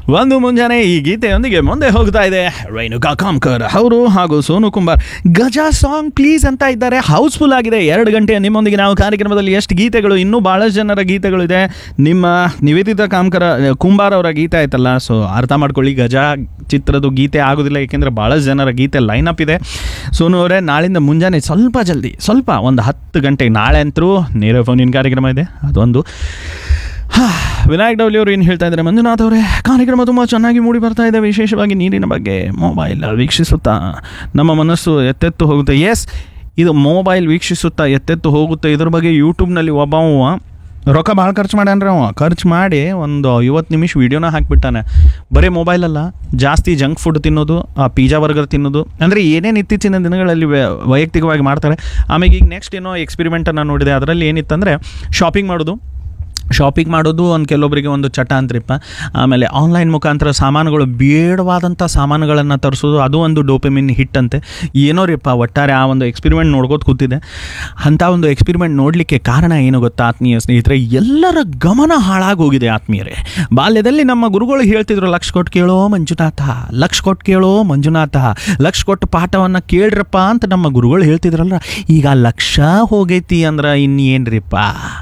ಒಂದು ಮುಂಜಾನೆ ಈ ಗೀತೆಯೊಂದಿಗೆ ಮುಂದೆ ಹೋಗ್ತಾ ಇದೆ ರೇಣುಕಾ ಕಾಮ್ಕರ್ ಅವರು ಹಾಗೂ ಸೋನು ಕುಂಬಾರ್ ಗಜ ಸಾಂಗ್ ಪ್ಲೀಸ್ ಅಂತ ಇದ್ದಾರೆ ಹೌಸ್ಫುಲ್ ಆಗಿದೆ ಎರಡು ಗಂಟೆ ನಿಮ್ಮೊಂದಿಗೆ ನಾವು ಕಾರ್ಯಕ್ರಮದಲ್ಲಿ ಎಷ್ಟು ಗೀತೆಗಳು ಇನ್ನೂ ಭಾಳಷ್ಟು ಜನರ ಗೀತೆಗಳು ಇದೆ ನಿಮ್ಮ ನಿವೇದಿತ ಕಾಮ್ಕರ ಕುಂಬಾರ್ ಅವರ ಗೀತೆ ಆಯ್ತಲ್ಲ ಸೊ ಅರ್ಥ ಮಾಡ್ಕೊಳ್ಳಿ ಗಜ ಚಿತ್ರದ ಗೀತೆ ಆಗೋದಿಲ್ಲ ಏಕೆಂದರೆ ಭಾಳಷ್ಟು ಜನರ ಗೀತೆ ಲೈನ್ ಅಪ್ ಇದೆ ಸೋನು ಅವರೇ ನಾಳಿಂದ ಮುಂಜಾನೆ ಸ್ವಲ್ಪ ಜಲ್ದಿ ಸ್ವಲ್ಪ ಒಂದು ಹತ್ತು ಗಂಟೆಗೆ ನಾಳೆ ಅಂತರೂ ನೇರ ಫೋನಿನ ಕಾರ್ಯಕ್ರಮ ಇದೆ ಅದೊಂದು ಹಾ, ವಿನಾಯಕ್ ಡೌಲಿ ಅವರು ಏನು ಹೇಳ್ತಾ ಇದ್ದಾರೆ ಮಂಜುನಾಥ್ ಅವರೇ ಕಾರ್ಯಕ್ರಮ ತುಂಬ ಚೆನ್ನಾಗಿ ಮೂಡಿ ಬರ್ತಾ ಇದೆ ವಿಶೇಷವಾಗಿ ನೀರಿನ ಬಗ್ಗೆ ಮೊಬೈಲ್ ವೀಕ್ಷಿಸುತ್ತಾ ನಮ್ಮ ಮನಸ್ಸು ಎತ್ತೆತ್ತು ಹೋಗುತ್ತೆ ಎಸ್ ಇದು ಮೊಬೈಲ್ ವೀಕ್ಷಿಸುತ್ತಾ ಎತ್ತೆತ್ತು ಹೋಗುತ್ತೆ ಇದ್ರ ಬಗ್ಗೆ ಯೂಟ್ಯೂಬ್ನಲ್ಲಿ ಒಬ್ಬವ ರೊಕ್ಕ ಭಾಳ ಖರ್ಚು ಮಾಡ್ಯಾನ್ರಿ ಅವ ಖರ್ಚು ಮಾಡಿ ಒಂದು ಐವತ್ತು ನಿಮಿಷ ವೀಡಿಯೋನ ಹಾಕಿಬಿಟ್ಟಾನೆ ಬರೀ ಮೊಬೈಲಲ್ಲ ಜಾಸ್ತಿ ಜಂಕ್ ಫುಡ್ ತಿನ್ನೋದು ಆ ಪಿಜ್ಜಾ ಬರ್ಗರ್ ತಿನ್ನೋದು ಅಂದರೆ ಏನೇನು ಇತ್ತೀಚಿನ ದಿನಗಳಲ್ಲಿ ವೈ- ವೈಯಕ್ತಿಕವಾಗಿ ಮಾಡ್ತಾರೆ ಆಮೇಲೆ ಈಗ ನೆಕ್ಸ್ಟ್ ಏನೋ ಎಕ್ಸ್ಪೆರಿಮೆಂಟನ್ನು ನೋಡಿದೆ ಅದರಲ್ಲಿ ಏನಿತ್ತಂದರೆ ಶಾಪಿಂಗ್ ಮಾಡೋದು ಶಾಪಿಂಗ್ ಮಾಡೋದು ಒಂದು ಕೆಲವೊಬ್ಬರಿಗೆ ಒಂದು ಚಟ ಅಂತ್ರಿಪ್ಪ ಆಮೇಲೆ ಆನ್ಲೈನ್ ಮುಖಾಂತರ ಸಾಮಾನುಗಳು ಬೇಡವಾದಂಥ ಸಾಮಾನುಗಳನ್ನು ತರಿಸೋದು ಅದು ಒಂದು ಡೋಪಮಿನ್ ಹಿಟ್ ಅಂತೆ ಏನೋ ರೀಪ್ಪ ಒಟ್ಟಾರೆ ಆ ಒಂದು ಎಕ್ಸ್ಪೆರಿಮೆಂಟ್ ನೋಡ್ಕೋತ ಕೂತಿದೆ ಅಂಥ ಒಂದು ಎಕ್ಸ್ಪೆರಿಮೆಂಟ್ ನೋಡಲಿಕ್ಕೆ ಕಾರಣ ಏನು ಗೊತ್ತಾ ಆತ್ಮೀಯ ಸ್ನೇಹಿತರೆ ಎಲ್ಲರ ಗಮನ ಹಾಳಾಗೋಗಿದೆ ಆತ್ಮೀಯರೇ ಬಾಲ್ಯದಲ್ಲಿ ನಮ್ಮ ಗುರುಗಳು ಹೇಳ್ತಿದ್ರು ಲಕ್ಷ ಕೊಟ್ಟು ಕೇಳೋ ಮಂಜುನಾಥ ಲಕ್ಷ ಕೊಟ್ಟು ಕೇಳೋ ಮಂಜುನಾಥ ಲಕ್ಷ ಕೊಟ್ಟು ಪಾಠವನ್ನು ಕೇಳ್ರಪ್ಪ ಅಂತ ನಮ್ಮ ಗುರುಗಳು ಹೇಳ್ತಿದ್ರಲ್ಲ ಈಗ ಲಕ್ಷ ಹೋಗೈತಿ ಅಂದ್ರೆ ಇನ್ನೇನ್ರಿಪ್ಪ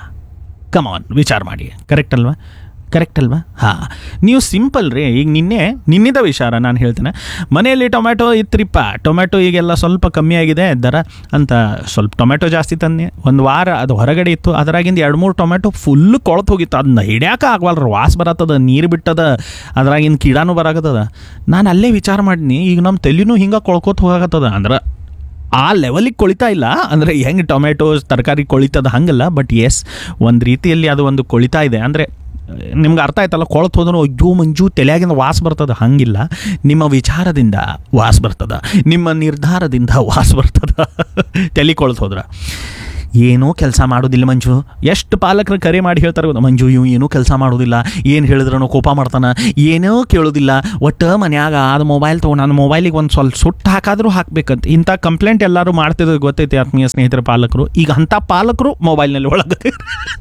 ಕಮಾನ್ ವಿಚಾರ ಮಾಡಿ ಕರೆಕ್ಟ್ ಅಲ್ವಾ ಕರೆಕ್ಟ್ ಅಲ್ವಾ ಹಾಂ ನೀವು ಸಿಂಪಲ್ ರೀ ಈಗ ನಿನ್ನೆ ನಿನ್ನಿದ ವಿಚಾರ ನಾನು ಹೇಳ್ತೇನೆ ಮನೆಯಲ್ಲಿ ಟೊಮ್ಯಾಟೊ ಇತ್ರಿಪ್ಪ ಟೊಮ್ಯಾಟೊ ಈಗೆಲ್ಲ ಸ್ವಲ್ಪ ಕಮ್ಮಿ ಆಗಿದೆ ದರ ಅಂತ ಸ್ವಲ್ಪ ಟೊಮ್ಯಾಟೊ ಜಾಸ್ತಿ ತಂದೆ ಒಂದು ವಾರ ಅದು ಹೊರಗಡೆ ಇತ್ತು ಅದರಾಗಿಂದ ಎರಡು ಮೂರು ಟೊಮ್ಯಾಟೊ ಫುಲ್ ಕೊಳತು ಹೋಗಿತ್ತು ಅದನ್ನ ಹಿಡ್ಯಾಕ ಆಗವಲ್ರ ವಾಸ ಬರತ್ತದ ನೀರು ಬಿಟ್ಟದ ಅದ್ರಾಗಿಂದ ಕೀಡಾನು ಬರಾಕತ್ತದ ನಾನು ಅಲ್ಲೇ ವಿಚಾರ ಮಾಡಿನಿ ಈಗ ನಮ್ಮ ತಲೆನೂ ಹಿಂಗೆ ಕೊಳ್ಕೋತ ಹೋಗಾಕತ್ತದ ಅಂದ್ರೆ ಆ ಲೆವೆಲಿಗೆ ಕೊಳಿತಾ ಇಲ್ಲ ಅಂದರೆ ಹೆಂಗೆ ಟೊಮೆಟೊ ತರಕಾರಿ ಕೊಳಿತದ ಹಂಗಲ್ಲ ಬಟ್ ಎಸ್ ಒಂದು ರೀತಿಯಲ್ಲಿ ಅದು ಒಂದು ಕೊಳಿತಾ ಇದೆ ಅಂದರೆ ನಿಮ್ಗೆ ಅರ್ಥ ಆಯ್ತಲ್ಲ ಕೊಳತು ಹೋದ್ರೂ ಅಯ್ಯೋ ಮಂಜು ತಲೆಯಾಗಿಂದ ವಾಸ ಬರ್ತದ ಹಂಗಿಲ್ಲ ನಿಮ್ಮ ವಿಚಾರದಿಂದ ವಾಸ ಬರ್ತದ ನಿಮ್ಮ ನಿರ್ಧಾರದಿಂದ ವಾಸ ಬರ್ತದ ತಲೆ ಕೊಳ್ತು ಹೋದ್ರ ಏನೂ ಕೆಲಸ ಮಾಡೋದಿಲ್ಲ ಮಂಜು ಎಷ್ಟು ಪಾಲಕರು ಕರೆ ಮಾಡಿ ಹೇಳ್ತಾರೆ ಗೊತ್ತಾ ಮಂಜು ಇವು ಏನೂ ಕೆಲಸ ಮಾಡೋದಿಲ್ಲ ಏನು ಹೇಳಿದ್ರೂ ಕೋಪ ಮಾಡ್ತಾನೆ ಏನೂ ಕೇಳೋದಿಲ್ಲ ಒಟ್ಟು ಮನ್ಯಾಗ ಅದು ಮೊಬೈಲ್ ತೊಗೊಂಡು ನನ್ನ ಮೊಬೈಲಿಗೆ ಒಂದು ಸ್ವಲ್ಪ ಸುಟ್ಟು ಹಾಕಾದರೂ ಹಾಕ್ಬೇಕಂತ ಇಂಥ ಕಂಪ್ಲೇಂಟ್ ಎಲ್ಲರೂ ಮಾಡ್ತಿರೋದು ಗೊತ್ತೈತಿ ಆತ್ಮೀಯ ಸ್ನೇಹಿತರ ಪಾಲಕರು ಈಗ ಅಂಥ ಪಾಲಕರು ಮೊಬೈಲ್ನಲ್ಲಿ ಒಳಗೆ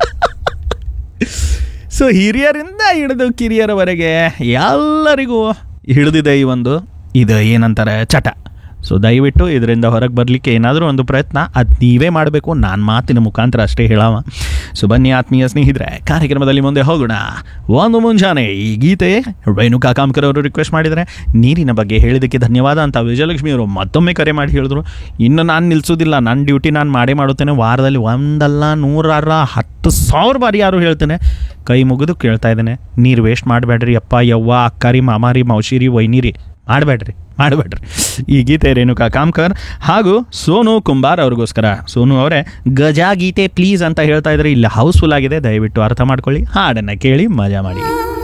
ಸೊ ಹಿರಿಯರಿಂದ ಹಿಡಿದು ಕಿರಿಯರವರೆಗೆ ಎಲ್ಲರಿಗೂ ಹಿಡಿದಿದೆ ಈ ಒಂದು ಇದು ಏನಂತಾರೆ ಚಟ ಸೊ ದಯವಿಟ್ಟು ಇದರಿಂದ ಹೊರಗೆ ಬರಲಿಕ್ಕೆ ಏನಾದರೂ ಒಂದು ಪ್ರಯತ್ನ ಅದು ನೀವೇ ಮಾಡಬೇಕು ನಾನು ಮಾತಿನ ಮುಖಾಂತರ ಅಷ್ಟೇ ಹೇಳವ ಸೊ ಬನ್ನಿ ಆತ್ಮೀಯ ಸ್ನೇಹಿತರೆ ಕಾರ್ಯಕ್ರಮದಲ್ಲಿ ಮುಂದೆ ಹೋಗೋಣ ಒಂದು ಮುಂಜಾನೆ ಈ ಗೀತೆ ರೇಣುಕಾ ಕಾಮ್ಕರ್ ಅವರು ರಿಕ್ವೆಸ್ಟ್ ಮಾಡಿದರೆ ನೀರಿನ ಬಗ್ಗೆ ಹೇಳಿದ್ದಕ್ಕೆ ಧನ್ಯವಾದ ಅಂತ ವಿಜಯಲಕ್ಷ್ಮಿ ಅವರು ಮತ್ತೊಮ್ಮೆ ಕರೆ ಮಾಡಿ ಹೇಳಿದ್ರು ಇನ್ನು ನಾನು ನಿಲ್ಲಿಸೋದಿಲ್ಲ ನನ್ನ ಡ್ಯೂಟಿ ನಾನು ಮಾಡೇ ಮಾಡುತ್ತೇನೆ ವಾರದಲ್ಲಿ ಒಂದಲ್ಲ ನೂರಾರ ಹತ್ತು ಸಾವಿರ ಬಾರಿ ಯಾರು ಹೇಳ್ತೇನೆ ಕೈ ಮುಗಿದು ಕೇಳ್ತಾ ಇದ್ದೇನೆ ನೀರು ವೇಸ್ಟ್ ಮಾಡಬೇಡ್ರಿ ಅಪ್ಪ ಯವ್ವ ಅಕ್ಕಾರಿ ಮಾಮಾರಿ ಮೌಶಿರಿ ವೈನಿರಿ ಮಾಡಬೇಡ್ರಿ ಮಾಡಬೇಡ್ರಿ ಈ ಗೀತೆ ರೇಣುಕಾ ಕಾಮ್ಕರ್ ಹಾಗೂ ಸೋನು ಕುಂಬಾರ್ ಅವ್ರಿಗೋಸ್ಕರ ಸೋನು ಅವರೇ ಗಜಾ ಗೀತೆ ಪ್ಲೀಸ್ ಅಂತ ಹೇಳ್ತಾ ಇದ್ರೆ ಇಲ್ಲಿ ಹೌಸ್ಫುಲ್ ಆಗಿದೆ ದಯವಿಟ್ಟು ಅರ್ಥ ಮಾಡ್ಕೊಳ್ಳಿ ಹಾಡನ್ನು ಕೇಳಿ ಮಜಾ ಮಾಡಿ